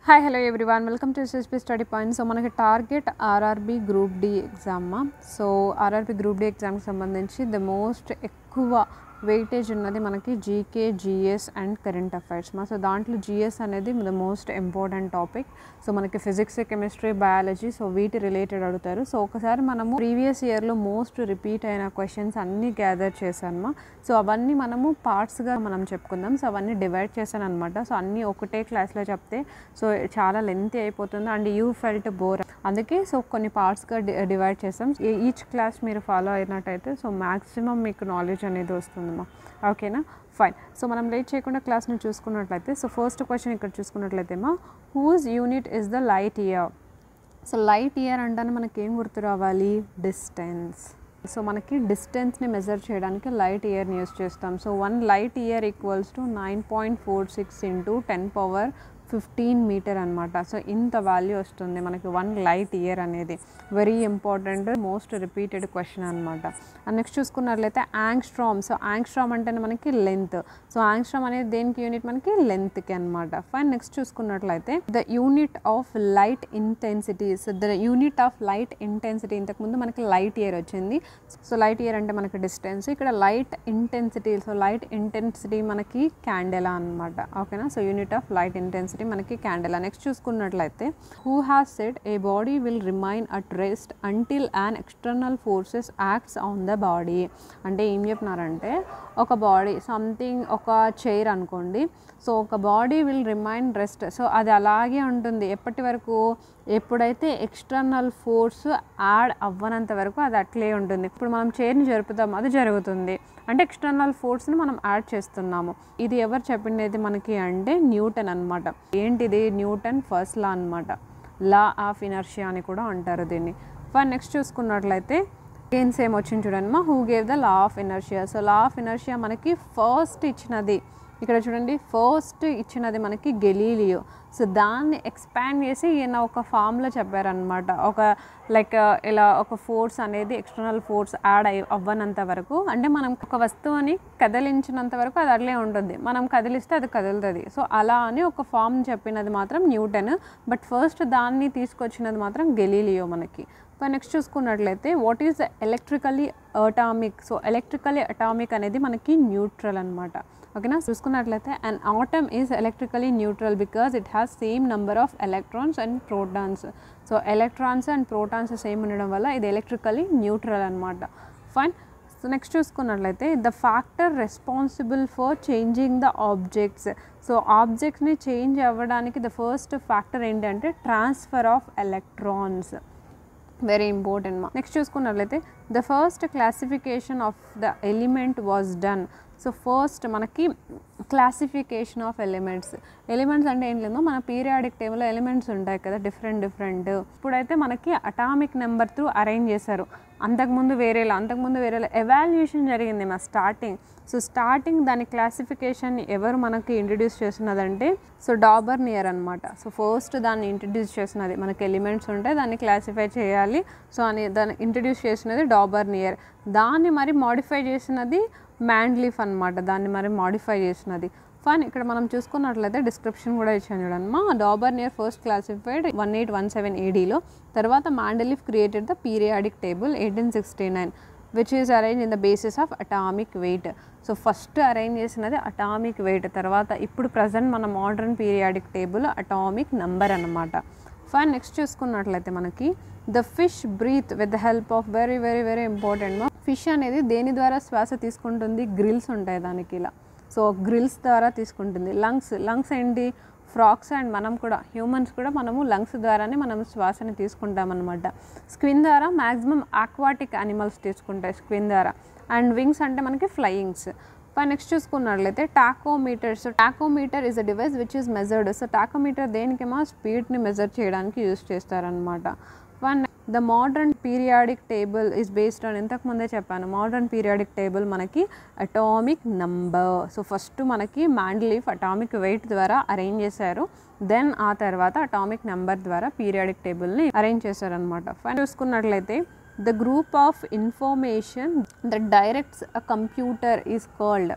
hi hello everyone welcome to SSP study point so మనకి target RRB group D exam so RRB group D ఎగ్జామ్కి సంబంధించి the most ఎక్కువ weightage ఉన్నది మనకి GK GS and current affairs మా so దాంట్లో GS అనేది the most important topic so మనకి ఫిజిక్స్ కెమిస్ట్రీ బయాలజీ సో వీటి రిలేటెడ్ అడుగుతారు సో ఒకసారి మనము ప్రీవియస్ ఇయర్లో మోస్ట్ రిపీట్ అయిన క్వశ్చన్స్ అన్నీ గ్యాదర్ చేశాను సో అవన్నీ మనము పార్ట్స్గా మనం చెప్పుకుందాం సో అవన్నీ డివైడ్ చేశాను అనమాట సో అన్నీ ఒకటే క్లాస్లో చెప్తే సో చాలా లెంతీ అయిపోతుంది అండ్ యూ ఫెల్ట్ బోర్ అందుకే సో కొన్ని పార్ట్స్గా డివైడ్ చేసాం ఈచ్ క్లాస్ మీరు ఫాలో అయినట్టయితే సో మ్యాక్సిమం మీకు నాలెడ్జ్ అనేది వస్తుందమ్మా ఓకేనా ఫైన్ సో మనం లేట్ చేయకుండా క్లాస్ని చూసుకున్నట్లయితే సో ఫస్ట్ క్వశ్చన్ ఇక్కడ చూసుకున్నట్లయితే మా whose unit is the light year so light year అంటానే మనకి ఏం గుర్తు రావాలి డిస్టెన్స్ సో మనకి డిస్టెన్స్ని మెజర్ చేయడానికి లైట్ ఇయర్ని యూస్ చేస్తాం so one light year equals to nine point four six into ten power fifteen metre అనమాట సో ఇంత వాల్యూ వస్తుంది మనకి వన్ లైట్ ఇయర్ అనేది very important most repeated question అనమాట నెక్స్ట్ చూసుకున్నట్లయితే యాంగ్స్ట్రామ్ సో యాంగ్స్ట్రామ్ అంటేనే మనకి లెంత్ సో యాంగ్స్ట్రామ్ అనేది దేనికి యూనిట్ మనకి లెంత్కి అనమాట ఫైన్ నెక్స్ట్ చూసుకున్నట్లయితే the unit of light intensity so the unit of light intensity ఇంతకుముందు మనకి లైట్ ఇయర్ వచ్చింది సో లైట్ ఇయర్ అంటే మనకి డిస్టెన్స్ ఇక్కడ light intensity so light intensity మనకి క్యాండెలా అనమాట ఓకేనా so unit of light intensity మనకి క్యాండెలా నెక్స్ట్ చూసుకున్నట్లయితే who has said a body will remain at rest until an external forces acts on the body అంటే ఏం చెప్పినారంటే ఒక బాడీ సంథింగ్ ఒక చైర్ అనుకోండి సో ఒక body will remain rest so అది అలాగే ఉంటుంది ఎప్పటి వరకు ఎప్పుడైతే ఎక్స్టర్నల్ ఫోర్స్ యాడ్ అవ్వనంత వరకు అది అట్లే ఉంటుంది ఇప్పుడు మనం చైర్ని జరుపుతాం అది జరుగుతుంది అంటే ఎక్స్టర్నల్ ఫోర్స్ని మనం యాడ్ చేస్తున్నాము ఇది ఎవరు చెప్పిండేది మనకి అంటే న్యూటన్ అనమాట ఏంటిది న్యూటన్ ఫస్ట్ లా అనమాట లా ఆఫ్ ఇనర్షియా అని కూడా అంటారు దీన్ని ఫర్ నెక్స్ట్ చూసుకున్నట్లయితే అగైన్ సేమ్ వచ్చింది చూడండి మా who gave the law of inertia so law of inertia మనకి ఫస్ట్ ఇచ్చినది ఇక్కడ చూడండి ఫస్ట్ ఇచ్చినది మనకి గెలీలియో సో దాన్ని ఎక్స్పాండ్ చేసి ఈయన ఒక ఫామ్లో చెప్పారనమాట ఒక లైక్ ఇలా ఒక ఫోర్స్ అనేది ఎక్స్టర్నల్ ఫోర్స్ యాడ్ అయ్యి అవ్వనంత వరకు అంటే మనం ఒక వస్తువుని కదిలించినంత వరకు అది అట్లే ఉంటుంది మనం కదిలిస్తే అది కదులుతుంది సో అలా అని ఒక ఫామ్ చెప్పినది మాత్రం న్యూటన్ బట్ ఫస్ట్ దాన్ని తీసుకొచ్చినది మాత్రం గెలీలియో మనకి నెక్స్ట్ చూసుకున్నట్లయితే what is electrically atomic so electrically atomic అనేది మనకి న్యూట్రల్ అనమాట ఓకేనా చూసుకున్నట్లయితే and atom is electrically neutral because it has same number of electrons and protons so electrons and protons same ఉండడం వల్ల ఇది ఎలక్ట్రికలీ న్యూట్రల్ అనమాట ఫైన్ సో నెక్స్ట్ చూసుకున్నట్లయితే the factor responsible for changing the objects so ఆబ్జెక్ట్స్ని change అవ్వడానికి the first factor ఏంటంటే transfer of electrons very important మా next చూసుకున్నట్లయితే the first classification of the element was done so first మనకి classification of elements elements అంటే ఏం లేదు మన పీరియాడిక్ టేబుల్లో ఎలిమెంట్స్ ఉంటాయి కదా డిఫరెంట్ డిఫరెంట్ ఇప్పుడైతే మనకి అటామిక్ నెంబర్ త్రూ అరేంజ్ చేశారు అంతకుముందు వేరేలా అంతకుముందు వేరేలా ఎవాల్యుయేషన్ జరిగింది మా స్టార్టింగ్ సో స్టార్టింగ్ దాని క్లాసిఫికేషన్ ఎవరు మనకి ఇంట్రడ్యూస్ చేస్తున్నదంటే సో డాబర్ నియర్ అనమాట సో ఫస్ట్ దాన్ని ఇంట్రడ్యూస్ చేసినది మనకి ఎలిమెంట్స్ ఉంటే దాన్ని క్లాసిఫై చేయాలి సో అని దాన్ని ఇంట్రడ్యూస్ చేసినది డాబర్ నియర్ దాన్ని మరి మాడిఫై చేసినది మ్యాండ్లీఫ్ అనమాట దాన్ని మరి మాడిఫై చేసినది ఫైన్ ఇక్కడ మనం చూసుకున్నట్లయితే డిస్క్రిప్షన్ కూడా ఇచ్చాను చూడమ్మా Dobereiner first classified one eight one seven ఏడీలో తర్వాత Mendeleev created the periodic table eighteen sixty nine which is arrange in the basis of atomic weight so first arrange చేసినది అటామిక్ వెయిట్ తర్వాత ఇప్పుడు present మన modern periodic table atomic number అనమాట fine next చూసుకున్నట్లయితే మనకి the fish breathe with the help of very very very important fish అనేది దేని ద్వారా శ్వాస తీసుకుంటుంది గ్రిల్స్ ఉంటాయి దానికి ఇలా సో గ్రిల్స్ ద్వారా తీసుకుంటుంది లంగ్స్ లంగ్స్ ఏంటి ఫ్రాక్స్ అండ్ మనం కూడా హ్యూమన్స్ కూడా మనము లంగ్స్ ద్వారానే మనం శ్వాసని తీసుకుంటాం అనమాట స్క్విన్ ద్వారా మ్యాక్సిమం ఆక్వాటిక్ అనిమల్స్ తీసుకుంటాయి స్క్విన్ ద్వారా అండ్ వింగ్స్ అంటే మనకి ఫ్లయింగ్స్ నెక్స్ట్ చూసుకున్నట్లయితే tachometer so tachometer is a device which is measured so tachometer దేనికేమో స్పీడ్ని మెజర్ చేయడానికి యూస్ చేస్తారనమాట one the modern periodic table is based on ఇంతకు ముందే చెప్పాను మోడర్న్ పీరియాడిక్ టేబుల్ మనకి అటామిక్ నంబర్ సో ఫస్ట్ మనకి మ్యాండ్లీఫ్ అటామిక్ వెయిట్ ద్వారా అరేంజ్ చేశారు దెన్ ఆ తర్వాత అటామిక్ నెంబర్ ద్వారా పీరియాడిక్ టేబుల్ని అరేంజ్ చేశారనమాట ఫైన్ చూసుకున్నట్లయితే the group of information that directs a computer is called so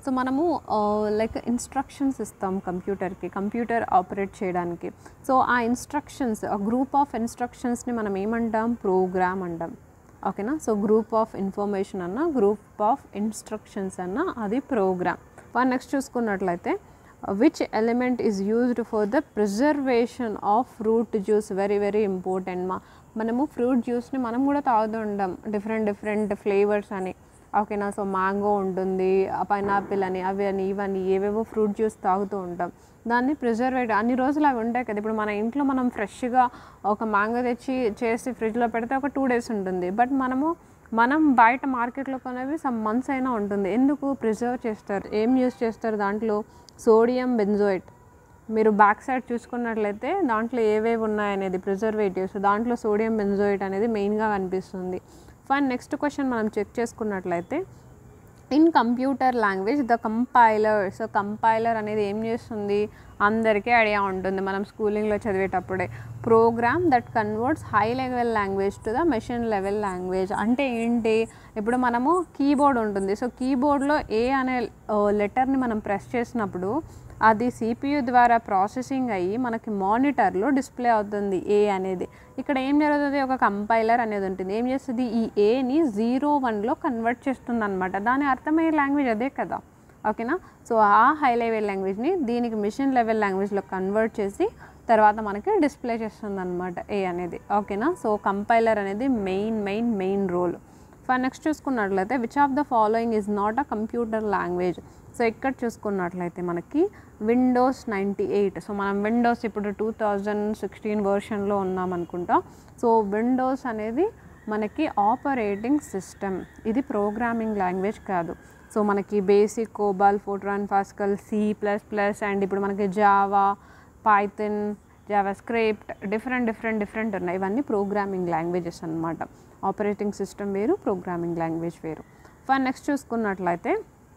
so మనము లైక్ ఇన్స్ట్రక్షన్స్ ఇస్తాం కంప్యూటర్కి కంప్యూటర్ ఆపరేట్ చేయడానికి సో ఆ ఇన్స్ట్రక్షన్స్ ఆ గ్రూప్ ఆఫ్ ఇన్స్ట్రక్షన్స్ని మనం ఏమంటాం ప్రోగ్రామ్ అంటాం ఓకేనా సో గ్రూప్ ఆఫ్ ఇన్ఫర్మేషన్ అన్న గ్రూప్ ఆఫ్ ఇన్స్ట్రక్షన్స్ అన్న అది ప్రోగ్రామ్ నెక్స్ట్ చూసుకున్నట్లయితే which element is used for the preservation of fruit juice very very important మా మనము ఫ్రూట్ జ్యూస్ని మనం కూడా తాగుతూ ఉంటాం డిఫరెంట్ డిఫరెంట్ ఫ్లేవర్స్ అని ఓకేనా సో మ్యాంగో ఉంటుంది పైనాపిల్ అని అవి అని ఇవని ఏవేవో ఫ్రూట్ జ్యూస్ తాగుతూ ఉంటాం దాన్ని ప్రిజర్వేట్ అన్ని రోజులు అవి ఉంటాయి కదా ఇప్పుడు మన ఇంట్లో మనం ఫ్రెష్గా ఒక మ్యాంగో తెచ్చి చేసి ఫ్రిడ్జ్లో పెడితే ఒక టూ డేస్ ఉంటుంది బట్ మనము మనం బయట మార్కెట్లో కొనేవి సమ్ మంత్స్ అయినా ఉంటుంది ఎందుకు ప్రిజర్వ్ చేస్తారు ఏం యూస్ చేస్తారు దాంట్లో సోడియం బెంజోయిట్ మీరు బ్యాక్ సైడ్ చూసుకున్నట్లయితే దాంట్లో ఏవేవి ఉన్నాయనేది ప్రిజర్వేటివ్స్ దాంట్లో సోడియం బెంజోయిట్ అనేది మెయిన్గా కనిపిస్తుంది ఫైన్ నెక్స్ట్ క్వశ్చన్ మనం చెక్ చేసుకున్నట్లయితే in computer language the compiler so compiler అనేది ఏం చేస్తుంది అందరికీ ఐడియా ఉంటుంది మనం స్కూలింగ్లో చదివేటప్పుడే program that converts high level language to the machine level language అంటే ఏంటి ఇప్పుడు మనము కీబోర్డ్ ఉంటుంది సో కీబోర్డ్లో ఏ అనే లెటర్ని మనం ప్రెస్ చేసినప్పుడు అది సిపియు ద్వారా ప్రాసెసింగ్ అయ్యి మనకి మానిటర్లో డిస్ప్లే అవుతుంది ఏ అనేది ఇక్కడ ఏం జరుగుతుంది ఒక కంపైలర్ అనేది ఉంటుంది ఏం చేస్తుంది ఈ ఏని జీరో వన్లో కన్వర్ట్ చేస్తుంది అనమాట దాని అర్థమయ్యే లాంగ్వేజ్ అదే కదా ఓకేనా సో ఆ హై లెవెల్ లాంగ్వేజ్ని దీనికి మిషన్ లెవెల్ లాంగ్వేజ్లో కన్వర్ట్ చేసి తర్వాత మనకి డిస్ప్లే చేస్తుంది అనమాట ఏ అనేది ఓకేనా సో కంపైలర్ అనేది main main main role for next చూసుకున్నట్లయితే which of the following is not a computer language so ఇక్కడ చూసుకున్నట్లయితే మనకి విండోస్ నైంటీ ఎయిట్ సో మనం విండోస్ ఇప్పుడు టూ థౌజండ్ సిక్స్టీన్ వర్షన్లో ఉన్నాం అనుకుంటా సో విండోస్ అనేది మనకి ఆపరేటింగ్ సిస్టమ్ ఇది ప్రోగ్రామింగ్ లాంగ్వేజ్ కాదు సో మనకి BASIC COBOL Fortran Pascal C plus plus and ఇప్పుడు మనకి Java Python JavaScript different different different ఉన్నాయి ఇవన్నీ ప్రోగ్రామింగ్ లాంగ్వేజెస్ అనమాట ఆపరేటింగ్ సిస్టమ్ వేరు ప్రోగ్రామింగ్ లాంగ్వేజ్ వేరు ఫర్ నెక్స్ట్ చూసుకున్నట్లయితే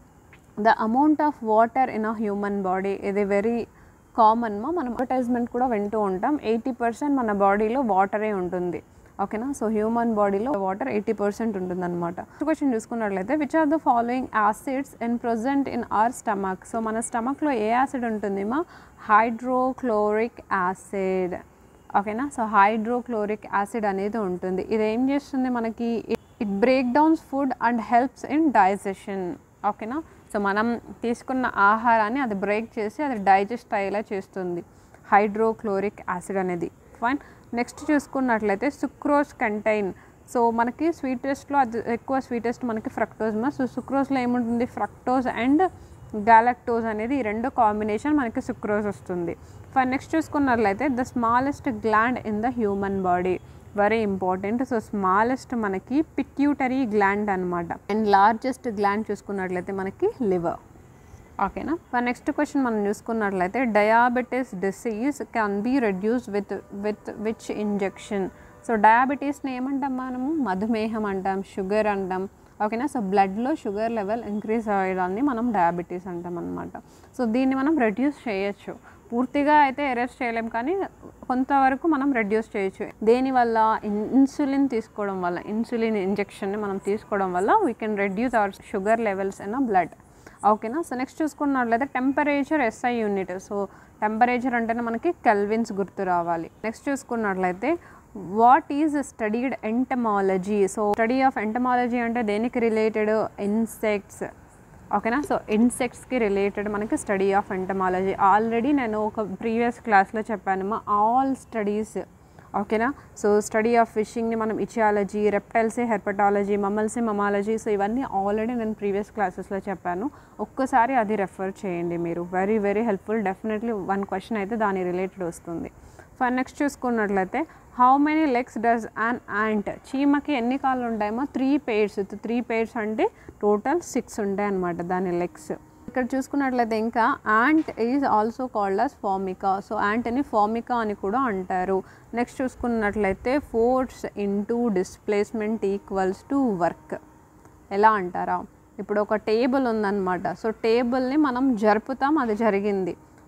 the amount of water in a human body ఇది very common మా మనం అడ్వర్టైజ్మెంట్ కూడా వింటూ ఉంటాం ఎయిటీ పర్సెంట్ మన బాడీలో వాటరే ఉంటుంది ఓకేనా సో హ్యూమన్ బాడీలో వాటర్ ఎయిటీ పర్సెంట్ ఉంటుందన్నమాట క్వశ్చన్ చూసుకున్నట్లయితే which are the following acids in present in our stomach so మన స్టమక్లో ఏ యాసిడ్ ఉంటుంది మా హైడ్రోక్లోరిక్ యాసిడ్ ఓకేనా సో హైడ్రోక్లోరిక్ యాసిడ్ అనేది ఉంటుంది ఇది ఏం చేస్తుంది మనకి it break downs food and helps in digestion ఓకేనా సో మనం తీసుకున్న ఆహారాన్ని అది బ్రేక్ చేసి అది డైజెస్ట్ అయ్యేలా చేస్తుంది హైడ్రోక్లోరిక్ యాసిడ్ అనేది ఫైన్ నెక్స్ట్ చూసుకున్నట్లయితే సుక్రోజ్ కంటైన్ సో మనకి స్వీటెస్ట్లో అది ఎక్కువ స్వీటెస్ట్ మనకి ఫ్రక్టోజ్ మా సో సుక్రోజ్లో ఏముంటుంది ఫ్రక్టోజ్ అండ్ గాలక్టోజ్ అనేది ఈ రెండు కాంబినేషన్ మనకి సుక్రోజ్ వస్తుంది ఫర్ నెక్స్ట్ చూసుకున్నట్లయితే the smallest gland in the human body very important so smallest మనకి పిట్యూటరీ గ్లాండ్ అనమాట అండ్ లార్జెస్ట్ గ్లాండ్ చూసుకున్నట్లయితే మనకి లివర్ ఓకేనా మరి నెక్స్ట్ క్వశ్చన్ మనం చూసుకున్నట్లయితే diabetes disease can be reduce with with which injection so డయాబెటీస్ని ఏమంటాం మనము మధుమేహం అంటాం షుగర్ అంటాం ఓకేనా సో బ్లడ్లో షుగర్ లెవెల్ ఇంక్రీజ్ అయ్యడాన్ని మనం డయాబెటీస్ అంటాం అనమాట సో దీన్ని మనం రెడ్యూస్ చేయొచ్చు పూర్తిగా అయితే అరెస్ట్ చేయలేం కానీ కొంతవరకు మనం రెడ్యూస్ చేయొచ్చు దేనివల్ల ఇన్సులిన్ తీసుకోవడం వల్ల ఇన్సులిన్ ఇంజెక్షన్ని మనం తీసుకోవడం వల్ల we can reduce our sugar levels in a blood ఓకేనా సో నెక్స్ట్ చూసుకున్నట్లయితే temperature SI unit so temperature అంటేనే మనకి కెల్విన్స్ గుర్తు రావాలి నెక్స్ట్ చూసుకున్నట్లయితే what is studied entomology so study of entomology అంటే దేనికి రిలేటెడ్ ఇన్సెక్ట్స్ ఓకేనా సో ఇన్సెక్ట్స్కి రిలేటెడ్ మనకి స్టడీ ఆఫ్ ఎంటమాలజీ ఆల్రెడీ నేను ఒక ప్రీవియస్ క్లాస్లో చెప్పాను మా ఆల్ స్టడీస్ ఓకేనా సో స్టడీ ఆఫ్ ఫిషింగ్ని మనం ఇచియాలజీ రెప్టైల్సే హెర్పటాలజీ మమ్మల్సే మమాలజీ సో ఇవన్నీ ఆల్రెడీ నేను ప్రీవియస్ క్లాసెస్లో చెప్పాను ఒక్కసారి అది రెఫర్ చేయండి మీరు very very helpful definitely one question అయితే దాని రిలేటెడ్ వస్తుంది ఫర్ నెక్స్ట్ చూసుకున్నట్లయితే how many legs does an ant చీమకి ఎన్ని కాళ్ళు ఉంటాయేమో త్రీ పేర్స్ త్రీ పేర్స్ అంటే టోటల్ సిక్స్ ఉంటాయి అన్నమాట దాని లెగ్స్ ఇక్కడ చూసుకున్నట్లయితే ఇంకా ant is also called as formica so ant అని ఫార్మికా అని కూడా అంటారు నెక్స్ట్ చూసుకున్నట్లయితే force into displacement equals to work ఎలా అంటారా ఇప్పుడు ఒక టేబుల్ ఉందన్నమాట సో టేబుల్ని మనం జరుపుతాం అది జరిగింది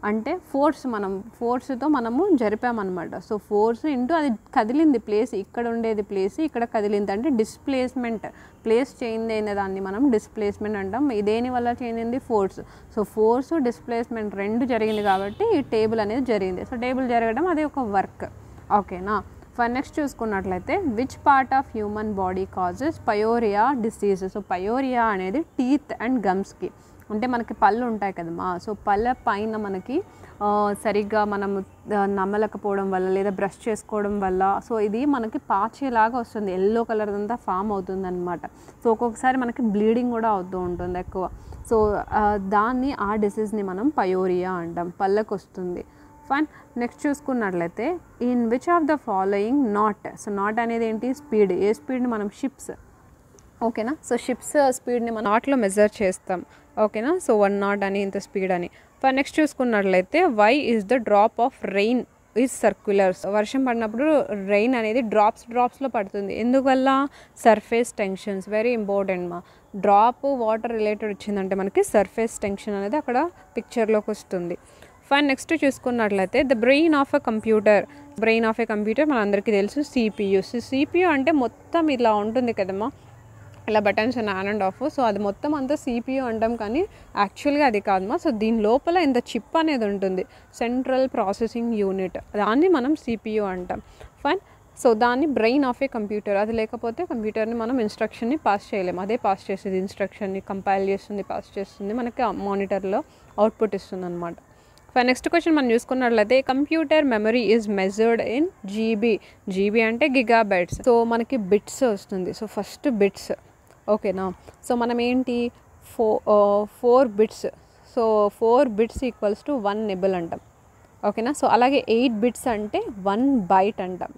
అంటే ఫోర్స్ మనం ఫోర్స్తో మనము జరిపామన్నమాట సో ఫోర్స్ ఇంటూ అది కదిలింది ప్లేస్ ఇక్కడ ఉండేది ప్లేస్ ఇక్కడ కదిలింది అంటే డిస్ప్లేస్మెంట్ ప్లేస్ చేంజ్ అయిన దాన్ని మనం డిస్ప్లేస్మెంట్ అంటాం ఈ దేని వల్ల చేంజ్ అయింది ఫోర్స్ సో ఫోర్స్ డిస్ప్లేస్మెంట్ రెండు జరిగింది కాబట్టి ఈ టేబుల్ అనేది జరిగింది సో టేబుల్ జరగడం అది ఒక వర్క్ ఓకేనా ఫర్ నెక్స్ట్ చూసుకున్నట్లయితే which part of human body causes pyorrhoea disease so pyorrhoea అనేది టీత్ అండ్ గమ్స్కి అంటే మనకి పళ్ళు ఉంటాయి కదమ్మా సో పళ్ళ పైన మనకి ఆ, సరిగ్గా మనము ఆ, నమ్మలేకపోవడం వల్ల లేదా బ్రష్ చేసుకోవడం వల్ల సో ఇది మనకి పాచేలాగా వస్తుంది ఎల్లో కలర్ అంతా ఫామ్ అవుతుంది అనమాట సో ఒక్కొక్కసారి మనకి బ్లీడింగ్ కూడా అవుతూ ఉంటుంది ఎక్కువ సో ఆ, దాన్ని ఆ డిసీజ్ని మనం పయోరియా అంటాం పళ్ళకు వస్తుంది ఫైన్ నెక్స్ట్ చూసుకున్నట్లయితే in which of the following knot so knot అనేది ఏంటి స్పీడ్ ఏ స్పీడ్ని మనం షిప్స్ ఓకేనా సో షిప్స్ స్పీడ్ని మనం నాట్లో మెజర్ చేస్తాం ఓకేనా సో వన్ నాట్ అని ఇంత స్పీడ్ అని ఫర్ నెక్స్ట్ చూసుకున్నట్లయితే why is the drop of rain is circulars వర్షం పడినప్పుడు రెయిన్ అనేది డ్రాప్స్ డ్రాప్స్లో పడుతుంది ఎందువల్ల సర్ఫేస్ టెన్షన్స్ వెరీ ఇంపార్టెంట్ మా డ్రాప్ వాటర్ రిలేటెడ్ వచ్చిందంటే మనకి సర్ఫేస్ టెన్షన్ అనేది అక్కడ పిక్చర్లోకి వస్తుంది ఫైన్ నెక్స్ట్ చూసుకున్నట్లయితే the brain of a computer brain of a computer మనందరికీ తెలుసు సిపియు సిపియు అంటే మొత్తం ఇలా ఉంటుంది కదమ్మా ఇలా buttons on and off so అది మొత్తం అంతా సిపియు అంటాం కానీ యాక్చువల్గా అది కాదమ్మా సో దీని లోపల ఇంత చిప్ అనేది ఉంటుంది సెంట్రల్ ప్రాసెసింగ్ యూనిట్ దాన్ని మనం సిపియు అంటాం ఫైన్ సో దాన్ని బ్రెయిన్ ఆఫ్ ఏ కంప్యూటర్ అది లేకపోతే కంప్యూటర్ని మనం ఇన్స్ట్రక్షన్ని పాస్ చేయలేము అదే పాస్ చేసేది ఇన్స్ట్రక్షన్ని కంపైల్ చేస్తుంది పాస్ చేస్తుంది మనకి మానిటర్లో అవుట్పుట్ ఇస్తుంది అనమాట ఫైన్ నెక్స్ట్ క్వశ్చన్ మనం చూసుకున్నట్లయితే computer memory is measured in GB GB అంటే గిగాబైట్స్ సో మనకి బిట్స్ వస్తుంది సో ఫస్ట్ బిట్స్ ఓకేనా సో మనం ఏంటి four four bits so four bits equals to one nibble అంటాం ఓకేనా సో అలాగే ఎయిట్ బిట్స్ అంటే వన్ బైట్ అంటాం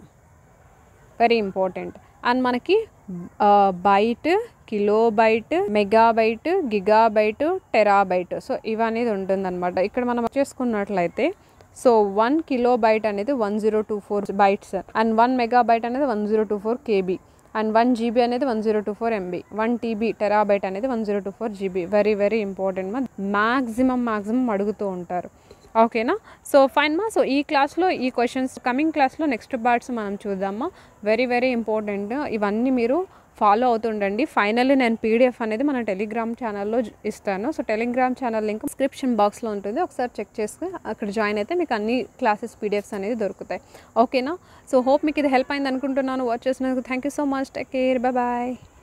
వెరీ ఇంపార్టెంట్ అండ్ మనకి byte kilo byte megabyte gigabyte terabyte so ఇవనేది ఉంటుందన్నమాట ఇక్కడ మనం చేసుకున్నట్లయితే సో వన్ కిలో బైట్ అనేది one zero two four bytes and one megabyte అనేది one zero two four KB and one GB అనేది one zero two four MB one TB terabyte అనేది one zero two four GB very very important మా maximum maximum అడుగుతూ ఉంటారు ఓకేనా so fine మా so ఈ క్లాస్లో ఈ క్వశ్చన్స్ కమింగ్ క్లాస్లో నెక్స్ట్ పార్ట్స్ మనం చూద్దామా వెరీ వెరీ ఇంపార్టెంట్ ఇవన్నీ మీరు ఫాలో అవుతుండండి ఫైనల్లీ నేను పీడిఎఫ్ అనేది మన టెలిగ్రామ్ ఛానల్లో జ- ఇస్తాను so Telegram channel link description బాక్స్లో ఉంటుంది ఒకసారి చెక్ చేసుకుని అక్కడ జాయిన్ అయితే మీకు అన్ని క్లాసెస్ పీడిఎఫ్స్ అనేది దొరుకుతాయి ఓకేనా సో హోప్ మీకు ఇది హెల్ప్ అయింది అనుకుంటున్నాను వాచ్ చేసినందుకు thank you so much take care bye